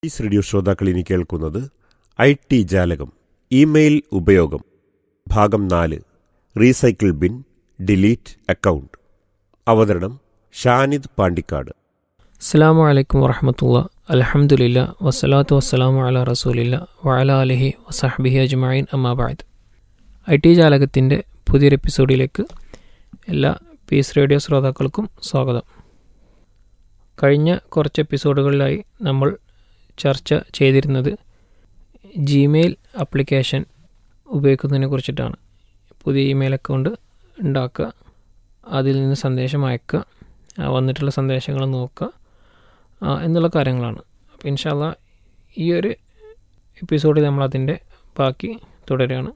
is radio ശ്രോതാക്കൾ ഇനി കേൾക്കുന്നത് ഐ ടി ജാലകം ഇമെയിൽ ഉപയോഗം ഭാഗം നാല് റീസൈക്കിൾ ബിൻ ഡിലീറ്റ് അക്കൗണ്ട് അവതരണം ഷാനിദ് പാണ്ടിക്കാട് അസ്സാം വലൈക്കും വറഹമത്തുള്ള അലഹമുല്ല വസ്സലാത്തു വസ്സലാമു അല റസൂലില്ല വഅല അലഹി വസഹബിഹി അജ്മഈൻ അമ്മാബാദ് ഐ ടി ജാലകത്തിൻ്റെ പുതിയൊരു എപ്പിസോഡിലേക്ക് എല്ലാ പീസ് റേഡിയോ ശ്രോതാക്കൾക്കും സ്വാഗതം കഴിഞ്ഞ കുറച്ച് എപ്പിസോഡുകളിലായി നമ്മൾ ചർച്ച ചെയ്തിരുന്നത് ജിമെയിൽ ആപ്ലിക്കേഷൻ ഉപയോഗിക്കുന്നതിനെ കുറിച്ചിട്ടാണ് പുതിയ ഇമെയിൽ അക്കൗണ്ട് ഉണ്ടാക്കുക അതിൽ നിന്ന് സന്ദേശം അയക്കുക ആ വന്നിട്ടുള്ള സന്ദേശങ്ങൾ നോക്കുക ആ, എന്നുള്ള കാര്യങ്ങളാണ് അപ്പോൾ ഇൻഷാല്ല ഈ ഒരു എപ്പിസോഡിൽ നമ്മൾ അതിൻ്റെ ബാക്കി തുടരുകയാണ്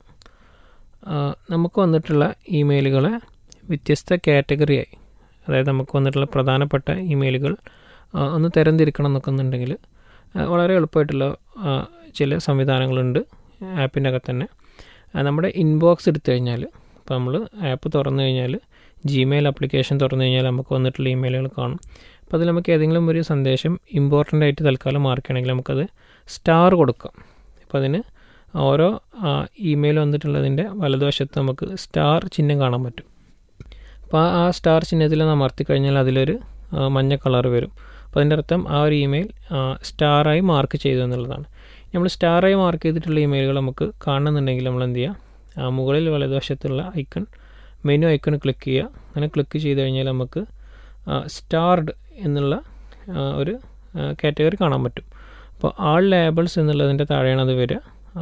ആ, നമുക്ക് വന്നിട്ടുള്ള ഇമെയിലുകളെ വ്യത്യസ്ത കാറ്റഗറിയായി അതായത് നമുക്ക് വന്നിട്ടുള്ള പ്രധാനപ്പെട്ട ഇമെയിലുകൾ ആ, ഒന്ന് തരംതിരിക്കണം എന്നൊക്കെ എന്നുണ്ടെങ്കിൽ ആ, വളരെ എളുപ്പമായിട്ടുള്ള ആ, ചില സംവിധാനങ്ങളുണ്ട് ആപ്പിൻ്റെ അകത്ത് തന്നെ ആ, നമ്മുടെ ഇൻബോക്സ് എടുത്തു കഴിഞ്ഞാൽ ഇപ്പോൾ നമ്മൾ ആപ്പ് തുറന്നു കഴിഞ്ഞാൽ ജിമെയിൽ ആപ്ലിക്കേഷൻ തുറന്നു കഴിഞ്ഞാൽ നമുക്ക് വന്നിട്ടുള്ള ഇമെയിലുകൾ കാണും അപ്പോൾ അതിൽ നമുക്ക് ഏതെങ്കിലും ഒരു സന്ദേശം ഇമ്പോർട്ടൻ്റ് ആയിട്ട് തൽക്കാലം മാർക്കുകയാണെങ്കിൽ നമുക്കത് സ്റ്റാർ കൊടുക്കാം അപ്പോൾ അതിന് ഓരോ ഇമെയിൽ വന്നിട്ടുള്ളതിൻ്റെ വലതുവശത്ത് നമുക്ക് സ്റ്റാർ ചിഹ്നം കാണാൻ പറ്റും അപ്പോൾ ആ സ്റ്റാർ ചിഹ്നത്തിൽ ഒന്ന് അമർത്തി കഴിഞ്ഞാൽ അതിലൊരു ആ, മഞ്ഞ കളർ വരും അപ്പോൾ അതിൻ്റെ അർത്ഥം ആ ഒരു ഇമെയിൽ സ്റ്റാറായി മാർക്ക് ചെയ്തു എന്നുള്ളതാണ് നമ്മൾ സ്റ്റാറായി മാർക്ക് ചെയ്തിട്ടുള്ള ഇമെയിലുകൾ നമുക്ക് കാണുന്നുണ്ടെങ്കിൽ നമ്മൾ എന്ത് ചെയ്യുക ആ, മുകളിൽ വലതുവശത്തുള്ള ഐക്കൺ മെനു ഐക്കൺ ക്ലിക്ക് ചെയ്യുക അങ്ങനെ ക്ലിക്ക് ചെയ്ത് കഴിഞ്ഞാൽ നമുക്ക് സ്റ്റാർഡ് എന്നുള്ള ആ, ഒരു കാറ്റഗറി കാണാൻ പറ്റും അപ്പോൾ ആൾ ലേബിൾസ് എന്നുള്ളതിൻ്റെ താഴെയാണ് അത് വരിക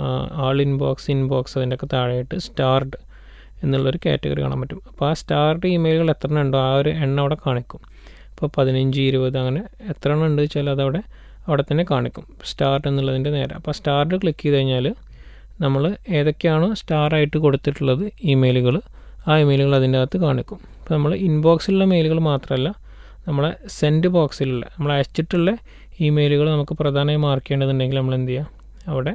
ആൾ ഇൻബോക്സ് ഇൻബോക്സ് അതിൻ്റെയൊക്കെ താഴെയായിട്ട് സ്റ്റാർഡ് എന്നുള്ളൊരു കാറ്റഗറി കാണാൻ പറ്റും അപ്പോൾ ആ സ്റ്റാർഡ് ഇമെയിലുകൾ എത്ര എണ്ണം ഉണ്ടോ ആ ഒരു എണ്ണം അവിടെ കാണിക്കും ഇപ്പോൾ പതിനഞ്ച് ഇരുപത് അങ്ങനെ എത്ര എണ്ണം ഉണ്ട് വെച്ചാൽ അതവിടെ അവിടെ തന്നെ കാണിക്കും സ്റ്റാർട്ട് എന്നുള്ളതിൻ്റെ നേരെ അപ്പോൾ സ്റ്റാർട്ട് ക്ലിക്ക് ചെയ്ത് കഴിഞ്ഞാൽ നമ്മൾ ഏതൊക്കെയാണോ സ്റ്റാറായിട്ട് കൊടുത്തിട്ടുള്ളത് ഇമെയിലുകൾ ആ ഇമെയിലുകൾ അതിൻ്റെ അകത്ത് കാണിക്കും ഇപ്പോൾ നമ്മൾ ഇൻബോക്സിലുള്ള മെയിലുകൾ മാത്രമല്ല നമ്മളെ സെൻഡ് ബോക്സിലുള്ള നമ്മൾ അയച്ചിട്ടുള്ള ഇമെയിലുകൾ നമുക്ക് പ്രധാനമായി മാർക്ക് ചെയ്യേണ്ടതുണ്ടെങ്കിൽ നമ്മൾ എന്ത് ചെയ്യുക അവിടെ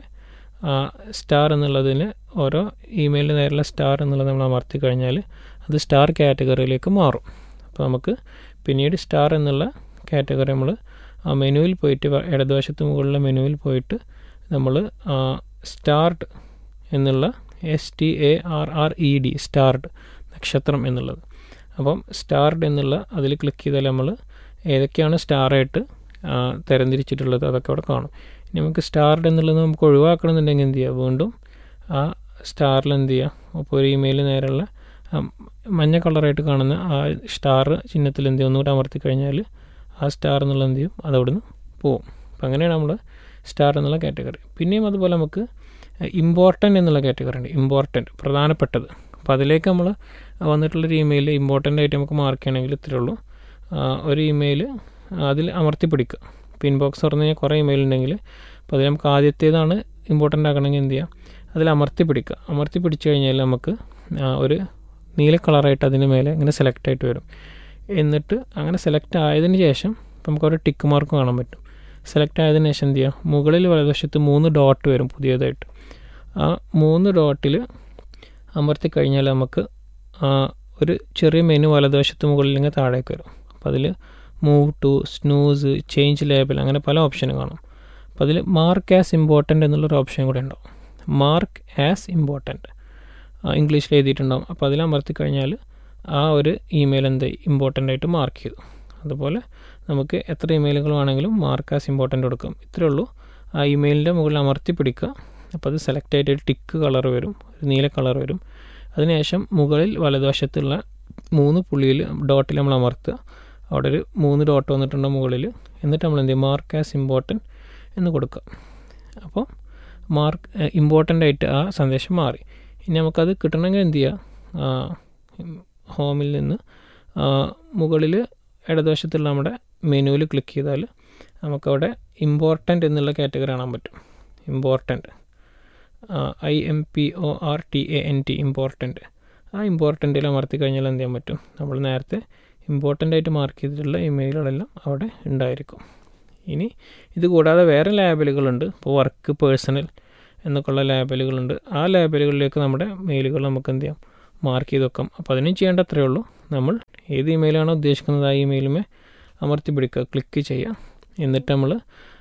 സ്റ്റാർ എന്നുള്ളതിന് ഓരോ ഇമെയിലിന് നേരെയുള്ള സ്റ്റാർ എന്നുള്ളത് നമ്മൾ അമർത്തി കഴിഞ്ഞാൽ അത് സ്റ്റാർ കാറ്റഗറിയിലേക്ക് മാറും അപ്പോൾ നമുക്ക് പിന്നീട് സ്റ്റാർ എന്നുള്ള കാറ്റഗറി നമ്മൾ ആ മെനുവിൽ പോയിട്ട് വ- ഇടതുവശത്ത് മുകളിലെ മെനുവിൽ പോയിട്ട് നമ്മൾ സ്റ്റാർട്ട് എന്നുള്ള S T A R R E D starred നക്ഷത്രം എന്നുള്ളത് അപ്പം സ്റ്റാർഡ് എന്നുള്ള അതിൽ ക്ലിക്ക് ചെയ്താൽ നമ്മൾ ഏതൊക്കെയാണ് സ്റ്റാറായിട്ട് തരംതിരിച്ചിട്ടുള്ളത് അതൊക്കെ അവിടെ കാണും ഇനി നമുക്ക് സ്റ്റാർഡ് എന്നുള്ളത് നമുക്ക് ഒഴിവാക്കണമെന്നുണ്ടെങ്കിൽ എന്ത് ചെയ്യുക വീണ്ടും ആ സ്റ്റാറിൽ എന്ത് ചെയ്യുക അപ്പോൾ ഒരു ഇമെയിൽ നേരെയുള്ള ആ മഞ്ഞ കളറായിട്ട് കാണുന്ന ആ സ്റ്റാർ ചിഹ്നത്തിൽ എന്ത് ചെയ്യും ഒന്നുകൂടെ അമർത്തി കഴിഞ്ഞാൽ ആ സ്റ്റാർ എന്നുള്ള എന്ത് ചെയ്യും അത് അവിടുന്ന് പോവും അപ്പം അങ്ങനെയാണ് നമ്മൾ സ്റ്റാർ എന്നുള്ള കാറ്റഗറി പിന്നെയും അതുപോലെ നമുക്ക് ഇമ്പോർട്ടൻ്റ് എന്നുള്ള കാറ്റഗറി ഉണ്ട് ഇമ്പോർട്ടൻ്റ് പ്രധാനപ്പെട്ടത് അപ്പോൾ അതിലേക്ക് നമ്മൾ വന്നിട്ടുള്ളൊരു ഇമെയിൽ ഇമ്പോർട്ടൻ്റ് ആയിട്ട് നമുക്ക് മാർക്ക് ചെയ്യണമെങ്കിൽ ഇത്രയേ ഉള്ളൂ ആ, ഒരു ഇമെയിൽ അതിൽ അമർത്തി പിടിക്കുക ഇപ്പോൾ ഇൻബോക്സ് തുറന്നു കഴിഞ്ഞാൽ കുറേ ഇമെയിൽ ഉണ്ടെങ്കിൽ അപ്പോൾ അതിൽ നമുക്ക് ആദ്യത്തേതാണ് ഇമ്പോർട്ടൻ്റ് ആക്കണമെങ്കിൽ എന്ത് ചെയ്യാം അതിൽ അമർത്തി പിടിക്കുക അമർത്തി പിടിച്ചു കഴിഞ്ഞാൽ നമുക്ക് ആ, ഒരു നീല കളറായിട്ട് അതിൻ്റെ മേലെ ഇങ്ങനെ സെലക്ട് ആയിട്ട് വരും എന്നിട്ട് അങ്ങനെ സെലക്ട് ആയതിന് ശേഷം ഇപ്പം നമുക്ക് ഒരു ടിക്ക് മാർക്ക് കാണാൻ പറ്റും സെലക്ട് ആയതിനു ശേഷം എന്ത് ചെയ്യുക മുകളിൽ വലതുവശത്ത് മൂന്ന് ഡോട്ട് വരും പുതിയതായിട്ട് ആ മൂന്ന് ഡോട്ടിൽ അമർത്തി കഴിഞ്ഞാൽ നമുക്ക് ആ, ഒരു ചെറിയ മെനു വലതുവശത്ത് മുകളിൽ ഇങ്ങനെ താഴേക്ക് വരും അപ്പോൾ അതിൽ move to snooze change label അങ്ങനെ പല ഓപ്ഷനും കാണും അപ്പോൾ അതിൽ മാർക്ക് ആസ് ഇമ്പോർട്ടൻ്റ് എന്നുള്ളൊരു ഓപ്ഷൻ കൂടെ ഉണ്ടാവും മാർക്ക് ആസ് ഇമ്പോർട്ടൻ്റ് ഇംഗ്ലീഷിൽ എഴുതിയിട്ടുണ്ടാവും അപ്പോൾ അതിൽ അമർത്തി കഴിഞ്ഞാൽ ആ ഒരു ഇമെയിൽ എന്ത് ഇമ്പോർട്ടൻ്റ് ആയിട്ട് മാർക്ക് ചെയ്തു അതുപോലെ നമുക്ക് എത്ര ഇമെയിലുകൾ വേണമെങ്കിലും മാർക്ക് ആസ് ഇമ്പോർട്ടൻ്റ് കൊടുക്കാം ഇത്രയേ ഉള്ളൂ ആ ഇമെയിലിൻ്റെ മുകളിൽ അമർത്തി പിടിക്കുക അപ്പോൾ അത് സെലക്ട് ആയിട്ട് ഒരു ടിക്ക് കളർ വരും ഒരു നീല കളർ വരും അതിനുശേഷം മുകളിൽ വലതുവശത്തുള്ള മൂന്ന് പുള്ളിയിൽ ഡോട്ടിൽ നമ്മൾ അമർത്തുക അവിടെ ഒരു മൂന്ന് ഡോട്ട് വന്നിട്ടുണ്ട് മുകളിൽ എന്നിട്ട് നമ്മൾ എന്ത് ചെയ്യും മാർക്ക് ആസ് ഇമ്പോർട്ടൻറ്റ് എന്ന് കൊടുക്കുക അപ്പോൾ മാർക്ക് ഇമ്പോർട്ടൻ്റ് ആയിട്ട് ആ സന്ദേശം മാറി ഇനി നമുക്കത് കിട്ടണമെങ്കിൽ എന്ത് ചെയ്യുക ഹോമിൽ നിന്ന് മുകളിൽ ഇടതുവശത്തുള്ള നമ്മുടെ മെനുവിൽ ക്ലിക്ക് ചെയ്താൽ നമുക്കവിടെ ഇമ്പോർട്ടൻ്റ് എന്നുള്ള കാറ്റഗറി കാണാൻ പറ്റും important I M P O R T A N T important ആ ഇമ്പോർട്ടൻറ്റിൽ അമർത്തി കഴിഞ്ഞാൽ എന്ത് ചെയ്യാൻ പറ്റും നമ്മൾ നേരത്തെ ഇമ്പോർട്ടൻ്റ് ആയിട്ട് മാർക്ക് ചെയ്തിട്ടുള്ള ഇമെയിലുകളെല്ലാം അവിടെ ഉണ്ടായിരിക്കും ഇനി ഇത് കൂടാതെ വേറെ ലാബലുകളുണ്ട് ഇപ്പോൾ വർക്ക് പേഴ്സണൽ എന്നൊക്കെയുള്ള ലാബലുകളുണ്ട് ആ ലാബലുകളിലേക്ക് നമ്മുടെ മെയിലുകൾ നമുക്ക് എന്ത് ചെയ്യാം മാർക്ക് ചെയ്ത് വെക്കാം അപ്പോൾ അതിനും ചെയ്യേണ്ട അത്രയേ ഉള്ളൂ നമ്മൾ ഏത് ഇമെയിലാണോ ഉദ്ദേശിക്കുന്നത് ആ ഇമെയിലുമേ അമർത്തി പിടിക്കുക ക്ലിക്ക് ചെയ്യുക എന്നിട്ട് നമ്മൾ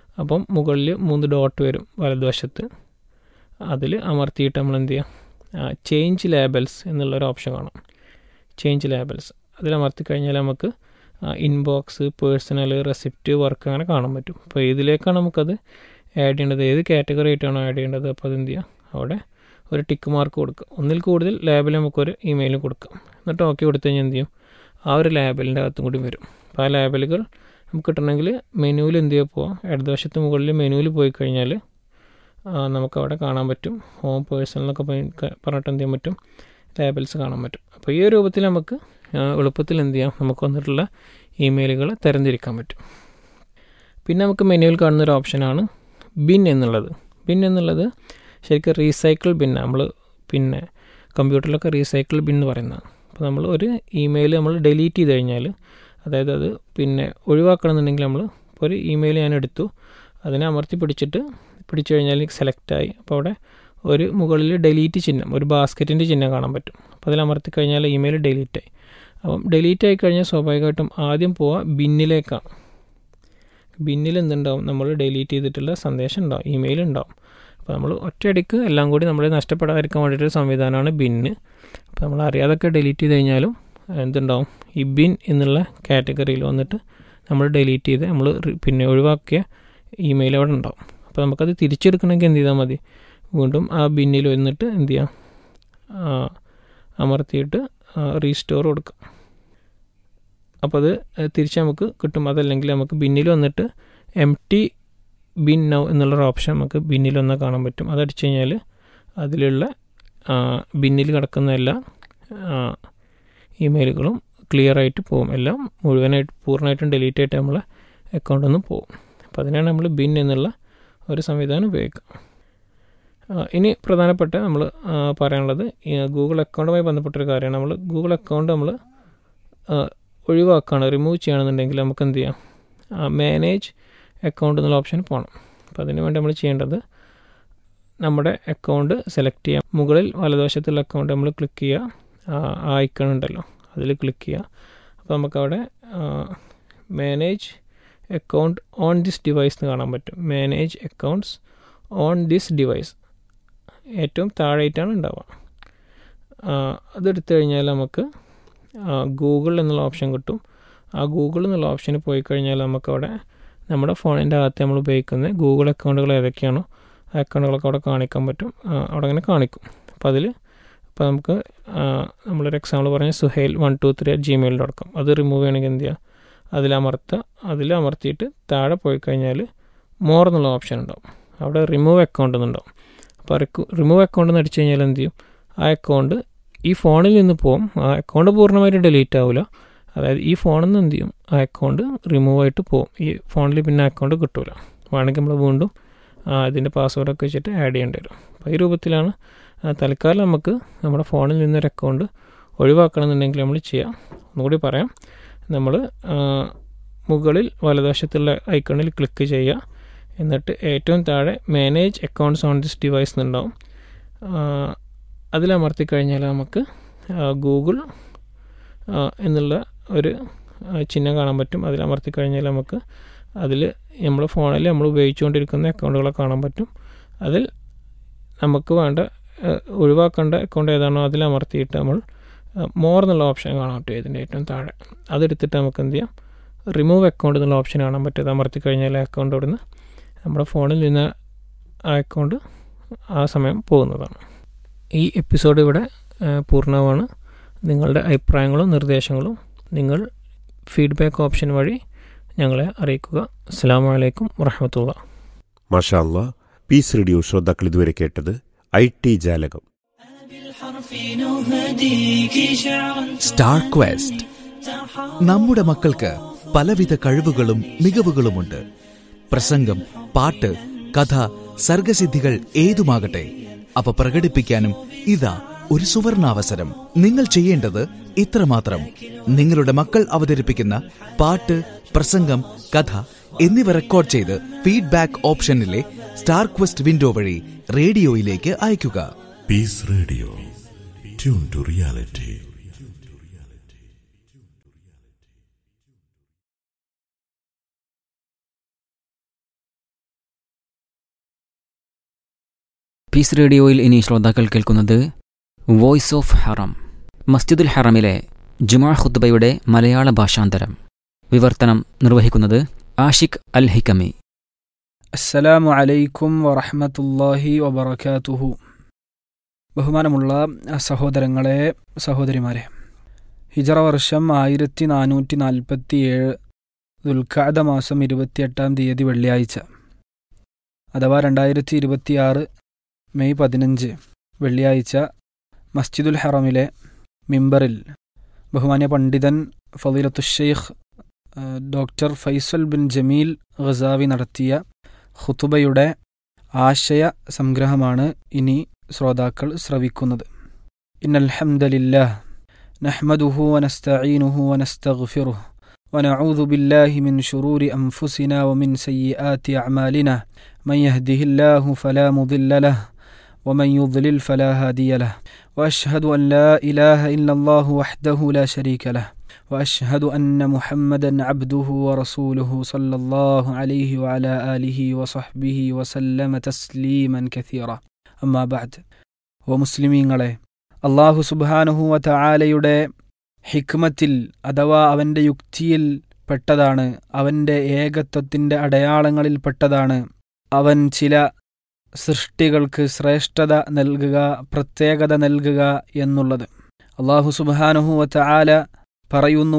അപ്പം മുകളിൽ മൂന്ന് ഡോട്ട് വരും വലതുവശത്ത് അതിൽ അമർത്തിയിട്ട് നമ്മൾ എന്ത് ചെയ്യുക ചേഞ്ച് ലേബൽസ് എന്നുള്ളൊരു ഓപ്ഷൻ കാണും ചേഞ്ച് ലേബൽസ് അതിൽ അമർത്തി കഴിഞ്ഞാൽ നമുക്ക് ഇൻബോക്സ് പേഴ്സണൽ റെസിപ്റ്റ് വർക്ക് അങ്ങനെ കാണാൻ പറ്റും അപ്പോൾ ഇതിലേക്കാണ് നമുക്കത് ആഡ് ചെയ്യേണ്ടത് ഏത് കാറ്റഗറി ആയിട്ടാണോ ആഡ് ചെയ്യേണ്ടത് അപ്പോൾ അത് എന്ത് ചെയ്യുക അവിടെ ഒരു ടിക്ക് മാർക്ക് കൊടുക്കുക ഒന്നിൽ കൂടുതൽ ലേബൽ നമുക്കൊരു ഇമെയിൽ കൊടുക്കാം എന്നിട്ട് ഓക്കെ കൊടുത്തു കഴിഞ്ഞാൽ എന്ത് ചെയ്യും ആ ഒരു ലേബലിൻ്റെ അകത്തും കൂടി വരും അപ്പോൾ ആ ലേബലുകൾ നമുക്ക് കിട്ടണമെങ്കിൽ മെനുവിൽ എന്ത് ചെയ്യുക പോവാം ഇടതുവശത്ത് മുകളിൽ മെനുവിൽ പോയി കഴിഞ്ഞാൽ നമുക്കവിടെ കാണാൻ പറ്റും ഹോം പേഴ്സണൽ എന്നൊക്കെ പറഞ്ഞിട്ട് എന്ത് ചെയ്യാൻ പറ്റും ലേബൽസ് കാണാൻ പറ്റും അപ്പോൾ ഈ ഒരു രൂപത്തിൽ നമുക്ക് എളുപ്പത്തിൽ എന്ത് ചെയ്യാം നമുക്ക് വന്നിട്ടുള്ള ഇമെയിലുകൾ തരംതിരിക്കാൻ പറ്റും പിന്നെ നമുക്ക് മെനുവിൽ കാണുന്ന ഒരു ഓപ്ഷനാണ് ബിൻ എന്നുള്ളത് ബിൻ എന്നുള്ളത് ശരിക്കും റീസൈക്കിൾ ബിൻ നമ്മൾ പിന്നെ കമ്പ്യൂട്ടറിലൊക്കെ റീസൈക്കിൾ ബിൻ എന്ന് പറയുന്നതാണ് അപ്പോൾ നമ്മൾ ഒരു ഇമെയിൽ നമ്മൾ ഡിലീറ്റ് ചെയ്ത് കഴിഞ്ഞാൽ അതായത് അത് പിന്നെ ഒഴിവാക്കണമെന്നുണ്ടെങ്കിൽ നമ്മൾ ഇപ്പോൾ ഒരു ഇമെയിൽ ഞാൻ എടുത്തു അതിനെ അമർത്തി പിടിച്ചിട്ട് പിടിച്ചു കഴിഞ്ഞാൽ സെലക്റ്റായി അപ്പോൾ അവിടെ ഒരു മുകളിൽ ഡിലീറ്റ് ചിഹ്നം ഒരു ബാസ്ക്കറ്റിൻ്റെ ചിഹ്നം കാണാൻ പറ്റും അപ്പോൾ അതിൽ അമർത്തി കഴിഞ്ഞാൽ ഇമെയിൽ ഡിലീറ്റ് ആയി അപ്പം ഡിലീറ്റ് ആയി കഴിഞ്ഞാൽ സ്വാഭാവികമായിട്ടും ആദ്യം പോവുക ബിന്നിലേക്കാണ് ബിന്നിൽ എന്തുണ്ടാവും നമ്മൾ ഡിലീറ്റ് ചെയ്തിട്ടുള്ള സന്ദേശം ഉണ്ടാവും ഇമെയിൽ ഉണ്ടാവും അപ്പോൾ നമ്മൾ ഒറ്റയടിക്ക് എല്ലാം കൂടി നമ്മൾ നഷ്ടപ്പെടാതിരിക്കാൻ വേണ്ടിയിട്ടൊരു സംവിധാനമാണ് ബിന്ന് അപ്പോൾ നമ്മൾ അറിയാതൊക്കെ ഡിലീറ്റ് ചെയ്ത് കഴിഞ്ഞാലും എന്തുണ്ടാവും ഈ ബിൻ എന്നുള്ള കാറ്റഗറിയിൽ വന്നിട്ട് നമ്മൾ ഡിലീറ്റ് ചെയ്ത് നമ്മൾ പിന്നെ ഒഴിവാക്കിയ ഇമെയിൽ അവിടെ ഉണ്ടാവും അപ്പോൾ നമുക്കത് തിരിച്ചെടുക്കണമെങ്കിൽ എന്ത് ചെയ്താൽ മതി വീണ്ടും ആ ബിന്നിൽ വന്നിട്ട് എന്ത് ചെയ്യാം അമർത്തിയിട്ട് റീസ്റ്റോർ കൊടുക്കാം അപ്പോൾ അത് തിരിച്ച് നമുക്ക് കിട്ടും അതല്ലെങ്കിൽ നമുക്ക് ബിന്നിൽ വന്നിട്ട് എം ടി ബിൻ നൗ എന്നുള്ളൊരു ഓപ്ഷൻ നമുക്ക് ബിന്നിൽ വന്നാൽ കാണാൻ പറ്റും അതടിച്ചു കഴിഞ്ഞാൽ അതിലുള്ള ബിന്നിൽ കിടക്കുന്ന എല്ലാ ഇമെയിലുകളും ക്ലിയർ ആയിട്ട് പോകും എല്ലാം മുഴുവനായിട്ട് പൂർണ്ണമായിട്ടും ഡിലീറ്റ് ആയിട്ട് നമ്മളെ അക്കൗണ്ടിൽ നിന്ന് പോകും അപ്പോൾ അതിനാണ് നമ്മൾ ബിൻ എന്നുള്ള ഒരു സംവിധാനം ഉപയോഗിക്കുക ഇനി പ്രധാനപ്പെട്ട നമ്മൾ പറയാനുള്ളത് ഗൂഗിൾ അക്കൗണ്ടുമായി ബന്ധപ്പെട്ടൊരു കാര്യമാണ് നമ്മൾ ഗൂഗിൾ അക്കൗണ്ട് നമ്മൾ ഒഴിവാക്കുകയാണ് റിമൂവ് ചെയ്യുകയാണെന്നുണ്ടെങ്കിൽ നമുക്ക് എന്ത് ചെയ്യാം മാനേജ് അക്കൗണ്ട് എന്നുള്ള ഓപ്ഷൻ പോകണം അപ്പോൾ അതിന് വേണ്ടി നമ്മൾ ചെയ്യേണ്ടത് നമ്മുടെ അക്കൗണ്ട് സെലക്ട് ചെയ്യാം മുകളിൽ വലതുവശത്തുള്ള അക്കൗണ്ട് നമ്മൾ ക്ലിക്ക് ചെയ്യുക ആ ഐക്കൺ ഉണ്ടല്ലോ അതിൽ ക്ലിക്ക് ചെയ്യുക അപ്പോൾ നമുക്കവിടെ manage account on this device എന്ന് കാണാൻ പറ്റും manage accounts on this device ഏറ്റവും താഴെയായിട്ടാണ് ഉണ്ടാവുക അതെടുത്തു കഴിഞ്ഞാൽ നമുക്ക് ഗൂഗിൾ എന്നുള്ള ഓപ്ഷൻ കിട്ടും ആ ഗൂഗിൾ എന്നുള്ള ഓപ്ഷന് പോയി കഴിഞ്ഞാൽ നമുക്കവിടെ നമ്മുടെ ഫോണിൻ്റെ അകത്ത് നമ്മൾ ഉപയോഗിക്കുന്ന ഗൂഗിൾ അക്കൗണ്ടുകൾ ഏതൊക്കെയാണോ ആ അക്കൗണ്ടുകളൊക്കെ അവിടെ കാണിക്കാൻ പറ്റും അവിടെ അങ്ങനെ കാണിക്കും അപ്പോൾ അതിൽ ഇപ്പോൾ നമുക്ക് നമ്മളൊരു എക്സാമ്പിൾ പറഞ്ഞ Suhail one two three at Gmail dot com അത് റിമൂവ് ചെയ്യണമെങ്കിൽ എന്ത് ചെയ്യുക അതിലമർത്തുക അതിലമർത്തിയിട്ട് താഴെ പോയി കഴിഞ്ഞാൽ മോർ എന്നുള്ള ഓപ്ഷൻ ഉണ്ടാവും അവിടെ റിമൂവ് അക്കൗണ്ട് എന്നുണ്ടാവും അപ്പോൾ റിമൂവ് അക്കൗണ്ട് എന്ന് അടിച്ചു കഴിഞ്ഞാൽ എന്ത് ചെയ്യും ആ അക്കൗണ്ട് ഈ ഫോണിൽ നിന്ന് പോകും ആ അക്കൗണ്ട് പൂർണ്ണമായിട്ട് ഡിലീറ്റ് ആവില്ല അതായത് ഈ ഫോണിൽ നിന്ന് എന്ത് ചെയ്യും ആ അക്കൗണ്ട് റിമൂവ് ആയിട്ട് പോകും ഈ ഫോണിൽ പിന്നെ അക്കൗണ്ട് കിട്ടില്ല വേണമെങ്കിൽ നമ്മൾ വീണ്ടും ഇതിൻ്റെ പാസ്വേഡൊക്കെ വെച്ചിട്ട് ആഡ് ചെയ്യേണ്ടി വരും അപ്പോൾ ഈ രൂപത്തിലാണ് തൽക്കാലം നമുക്ക് നമ്മുടെ ഫോണിൽ നിന്നൊരു അക്കൗണ്ട് ഒഴിവാക്കണമെന്നുണ്ടെങ്കിൽ നമ്മൾ ചെയ്യാം ഒന്നുകൂടി പറയാം നമ്മൾ മുകളിൽ വലതുവശത്തുള്ള ഐക്കണിൽ ക്ലിക്ക് ചെയ്യുക എന്നിട്ട് ഏറ്റവും താഴെ manage accounts on this device എന്നുണ്ടാവും അതിലമർത്തി കഴിഞ്ഞാൽ നമുക്ക് ഗൂഗിൾ എന്നുള്ള ഒരു ചിഹ്നം കാണാൻ പറ്റും അതിലമർത്തി കഴിഞ്ഞാൽ നമുക്ക് അതിൽ നമ്മൾ ഫോണിൽ നമ്മൾ ഉപയോഗിച്ചുകൊണ്ടിരിക്കുന്ന അക്കൗണ്ടുകളെ കാണാൻ പറ്റും അതിൽ നമുക്ക് വേണ്ട ഒഴിവാക്കേണ്ട അക്കൗണ്ട് ഏതാണോ അതിലമർത്തിയിട്ട് നമ്മൾ മോർ എന്നുള്ള ഓപ്ഷൻ കാണാൻ പറ്റും ഇതിൻ്റെ ഏറ്റവും താഴെ അതെടുത്തിട്ട് നമുക്ക് എന്ത് ചെയ്യാം റിമൂവ് അക്കൗണ്ട് എന്നുള്ള ഓപ്ഷൻ കാണാൻ പറ്റും അത് അമർത്തി കഴിഞ്ഞാൽ അക്കൗണ്ട് അവിടുന്ന് നമ്മുടെ ഫോണിൽ നിന്ന് ആ അക്കൗണ്ട് ആ സമയം പോകുന്നതാണ് ഈ എപ്പിസോഡ് ഇവിടെ പൂർണ്ണമാണ് നിങ്ങളുടെ അഭിപ്രായങ്ങളും നിർദ്ദേശങ്ങളും നിങ്ങൾ ഫീഡ്ബാക്ക് ഓപ്ഷൻ വഴി ഞങ്ങളെ അറിയിക്കുക അസ്സാം വലൈക്കും വറഹമത്തുള്ള മാഷാല്ല പീസ് റേഡിയോ ശ്രോതാക്കൾ ഇതുവരെ കേട്ടത് ഐ ടി ജാലകം സ്റ്റാർ ക്വസ്റ്റ് നമ്മുടെ മക്കൾക്ക് പലവിധ കഴിവുകളും മികവുകളുമുണ്ട് പ്രസംഗം പാട്ട് കഥ സർഗസിദ്ധികൾ ഏതുമാകട്ടെ അവ പ്രകടിപ്പിക്കാനും ഇതാ ഒരു സുവർണാവസരം നിങ്ങൾ ചെയ്യേണ്ടത് ഇത്രമാത്രം നിങ്ങളുടെ മക്കൾ അവതരിപ്പിക്കുന്ന പാട്ട് പ്രസംഗം കഥ എന്നിവ റെക്കോർഡ് ചെയ്ത് ഫീഡ്ബാക്ക് ഓപ്ഷനിലെ സ്റ്റാർ ക്വസ്റ്റ് വിൻഡോ വഴി റേഡിയോയിലേക്ക് അയയ്ക്കുക peace radio tune to reality peace റേഡിയോയിൽ ഇനി ശ്രോതാക്കൾ കേൾക്കുന്നത് വോയിസ് ഓഫ് ഹറം മസ്ജിദുൽ ഹറമിലെ ജുമാ ഖുദ്ബയുടെ മലയാള ഭാഷാന്തരം വിവർത്തനം നിർവഹിക്കുന്നത് ആഷിഖ് അൽ ഹിക്കമി അസ്സലാമു അലൈക്കും വറഹ്മത്തുള്ളാഹി വബറകാതുഹു ബഹുമാനമുള്ള സഹോദരങ്ങളെ സഹോദരിമാരെ ഹിജറ വർഷം ആയിരത്തി നാനൂറ്റി നാൽപ്പത്തി ഏഴ് ദുൽഖാദ മാസം ഇരുപത്തിയെട്ടാം തീയതി വെള്ളിയാഴ്ച അഥവാ രണ്ടായിരത്തി ഇരുപത്തിയാറ് മെയ് പതിനഞ്ച് വെള്ളിയാഴ്ച മസ്ജിദുൽ ഹറമിലെ മിമ്പറിൽ ബഹുമാന്യ പണ്ഡിതൻ ഫലീലത്തുഷെയ്ഖ് doctor Faisal bin Jameel Khazawi നടത്തിയ ഖുതുബയുടെ ആശയ സംഗ്രഹമാണ് ഇനി ശ്രോതാക്കൾ ശ്രവിക്കുന്നത് ഇന്നൽഹംദലില്ലാഹ് നഹ്മദുഹു വനസ്തഈനുഹു വനസ്തഗ്ഫിറുഹു ونعوذ بالله من شرور أنفسنا ومن سيئات أعمالنا من يهده الله فلا مضل له ومن يضلل فلا هادي له وأشهد أن لا إله إلا الله وحده لا شريك له واشهد ان محمدا عبده ورسوله صلى الله عليه وعلى اله وصحبه وسلم تسليما كثيرا اما بعد ومسلمീങ്ങളെ അള്ളാഹു സുബാനുഹുവ തആലയുടെ ഹിക്മത്തിൽ അഥവാ അവൻ്റെ യുക്തിയിൽ പെട്ടതാണ് അവൻ്റെ ഏകത്വത്തിൻ്റെ അടയാളങ്ങളിൽ പെട്ടതാണ് അവൻ ചില സൃഷ്ടികൾക്ക് ശ്രേഷ്ഠത നൽകുക പ്രത്യേകത നൽകുക എന്നുള്ളത് അള്ളാഹു സുബാനുഹുവ തആല പറയുന്നു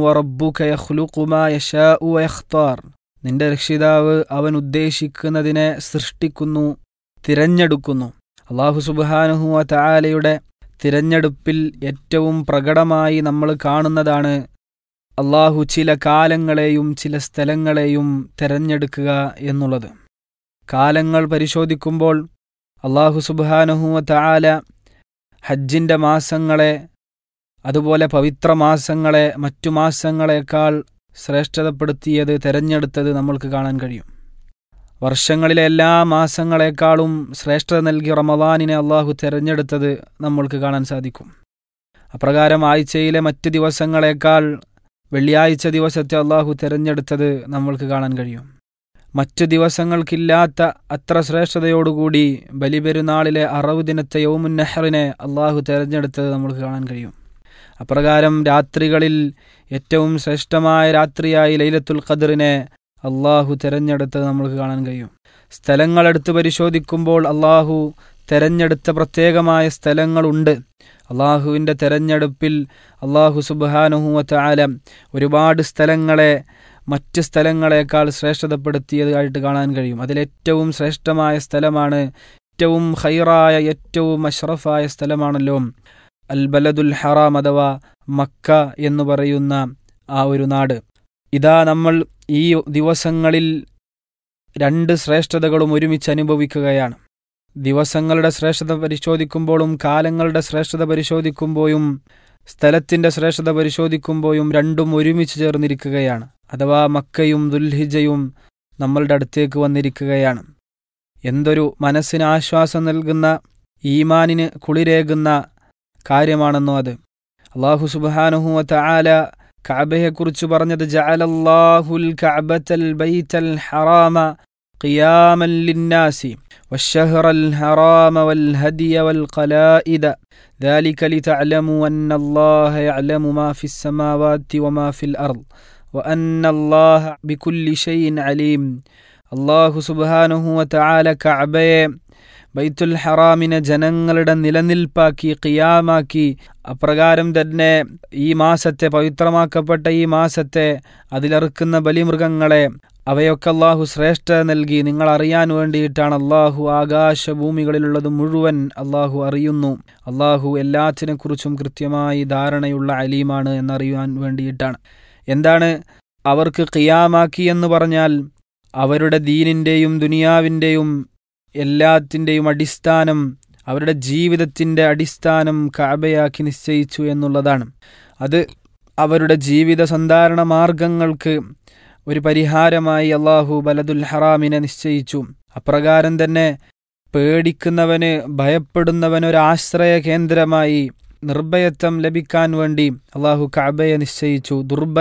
യഖ്താർ നിന്റെ രക്ഷിതാവ് അവൻ ഉദ്ദേശിക്കുന്നതിനെ സൃഷ്ടിക്കുന്നു തിരഞ്ഞെടുക്കുന്നു അള്ളാഹു സുബാനുഹുവ തആലയുടെ തിരഞ്ഞെടുപ്പിൽ ഏറ്റവും പ്രകടമായി നമ്മൾ കാണുന്നതാണ് അള്ളാഹു ചില കാലങ്ങളെയും ചില സ്ഥലങ്ങളെയും തിരഞ്ഞെടുക്കുക എന്നുള്ളത് കാലങ്ങൾ പരിശോധിക്കുമ്പോൾ അള്ളാഹു സുബാനുഹുവ തആല ഹജ്ജിൻ്റെ മാസങ്ങളെ അതുപോലെ പവിത്ര മാസങ്ങളെ മറ്റു മാസങ്ങളെക്കാൾ ശ്രേഷ്ഠതപ്പെടുത്തിയത് തെരഞ്ഞെടുത്തത് നമ്മൾക്ക് കാണാൻ കഴിയും വർഷങ്ങളിലെ എല്ലാ മാസങ്ങളെക്കാളും ശ്രേഷ്ഠത നൽകി റമദാനിനെ അള്ളാഹു തിരഞ്ഞെടുത്തത് നമ്മൾക്ക് കാണാൻ സാധിക്കും അപ്രകാരം ആഴ്ചയിലെ മറ്റ് ദിവസങ്ങളെക്കാൾ വെള്ളിയാഴ്ച ദിവസത്തെ അള്ളാഹു തിരഞ്ഞെടുത്തത് നമ്മൾക്ക് കാണാൻ കഴിയും മറ്റു ദിവസങ്ങൾക്കില്ലാത്ത അത്ര ശ്രേഷ്ഠതയോടുകൂടി ബലിപെരുന്നാളിലെ അറവ് ദിനത്തെ യൗമുൻ നെഹറിനെ അള്ളാഹു തിരഞ്ഞെടുത്തത് നമ്മൾക്ക് കാണാൻ കഴിയും അപ്രകാരം രാത്രികളിൽ ഏറ്റവും ശ്രേഷ്ഠമായ രാത്രിയായി ലൈലത്തുൽ ഖദറിനെ അള്ളാഹു തിരഞ്ഞെടുത്തത് നമ്മൾക്ക് കാണാൻ കഴിയും സ്ഥലങ്ങളെടുത്ത് പരിശോധിക്കുമ്പോൾ അള്ളാഹു തെരഞ്ഞെടുത്ത പ്രത്യേകമായ സ്ഥലങ്ങളുണ്ട് അള്ളാഹുവിൻ്റെ തെരഞ്ഞെടുപ്പിൽ അള്ളാഹു സുബാനുഹുവത്ത ആലം ഒരുപാട് സ്ഥലങ്ങളെ മറ്റ് സ്ഥലങ്ങളെക്കാൾ ശ്രേഷ്ഠതപ്പെടുത്തിയതായിട്ട് കാണാൻ കഴിയും അതിലേറ്റവും ശ്രേഷ്ഠമായ സ്ഥലമാണ് ഏറ്റവും ഹൈറായ ഏറ്റവും അഷ്റഫായ സ്ഥലമാണല്ലോ അൽ ബലദുൽ ഹറാം അഥവാ മക്ക എന്ന് പറയുന്ന ആ ഒരു നാട് ഇതാ നമ്മൾ ഈ ദിവസങ്ങളിൽ രണ്ട് ശ്രേഷ്ഠതകളും ഒരുമിച്ച് അനുഭവിക്കുകയാണ് ദിവസങ്ങളുടെ ശ്രേഷ്ഠത പരിശോധിക്കുമ്പോഴും കാലങ്ങളുടെ ശ്രേഷ്ഠത പരിശോധിക്കുമ്പോഴും സ്ഥലത്തിൻ്റെ ശ്രേഷ്ഠത പരിശോധിക്കുമ്പോഴും രണ്ടും ഒരുമിച്ച് ചേർന്നിരിക്കുകയാണ് അഥവാ മക്കയും ദുൽഹിജയും നമ്മളുടെ അടുത്തേക്ക് വന്നിരിക്കുകയാണ് എന്തൊരു മനസ്സിന് ആശ്വാസം നൽകുന്ന ഈമാനിന് കുളിരേകുന്ന കാര്യമാണെന്നോ അത് അള്ളാഹു സുബാനുഹുവത്ത ആല കഅബയെക്കുറിച്ച് പറഞ്ഞത് ജഅലല്ലാഹുൽ കഅബത്തൽ ബൈത്തൽ ഹറാമ قياما للناس والشهر الحرام والهدي والقلائد ذلك لتعلموا أن الله يعلم ما في السماوات وما في الأرض وأن الله بكل شيء عليم الله سبحانه وتعالى كعبيه ബൈത്തുൽ ഹറാമിനെ ജനങ്ങളുടെ നിലനിൽപ്പാക്കി ഖിയാമാക്കി അപ്രകാരം തന്നെ ഈ മാസത്തെ പവിത്രമാക്കപ്പെട്ട ഈ മാസത്തെ അതിലിറക്കുന്ന ബലിമൃഗങ്ങളെ അവയൊക്കെ അള്ളാഹു ശ്രേഷ്ഠ നൽകി നിങ്ങൾ അറിയാൻ വേണ്ടിയിട്ടാണ് അള്ളാഹു ആകാശഭൂമികളിലുള്ളത് മുഴുവൻ അള്ളാഹു അറിയുന്നു അള്ളാഹു എല്ലാത്തിനെക്കുറിച്ചും കൃത്യമായി ധാരണയുള്ള അലീമാണ് എന്നറിയാൻ വേണ്ടിയിട്ടാണ് എന്താണ് അവർക്ക് ഖിയാമാക്കി എന്ന് പറഞ്ഞാൽ അവരുടെ ദീനിൻ്റെയും ദുനിയാവിൻ്റെയും എല്ലാത്തിൻ്റെയും അടിസ്ഥാനം അവരുടെ ജീവിതത്തിൻ്റെ അടിസ്ഥാനം കാബയാക്കി നിശ്ചയിച്ചു എന്നുള്ളതാണ് അത് അവരുടെ ജീവിത സന്ധാരണ മാർഗങ്ങൾക്ക് ഒരു പരിഹാരമായി അള്ളാഹു ബലദുൽ ഹറാമിനെ നിശ്ചയിച്ചു അപ്രകാരം തന്നെ പേടിക്കുന്നവന് ഭയപ്പെടുന്നവന് ഒരു ആശ്രയ കേന്ദ്രമായി നിർഭയത്വം ലഭിക്കാൻ വേണ്ടി അള്ളാഹു കാബയെ നിശ്ചയിച്ചു ദുർബല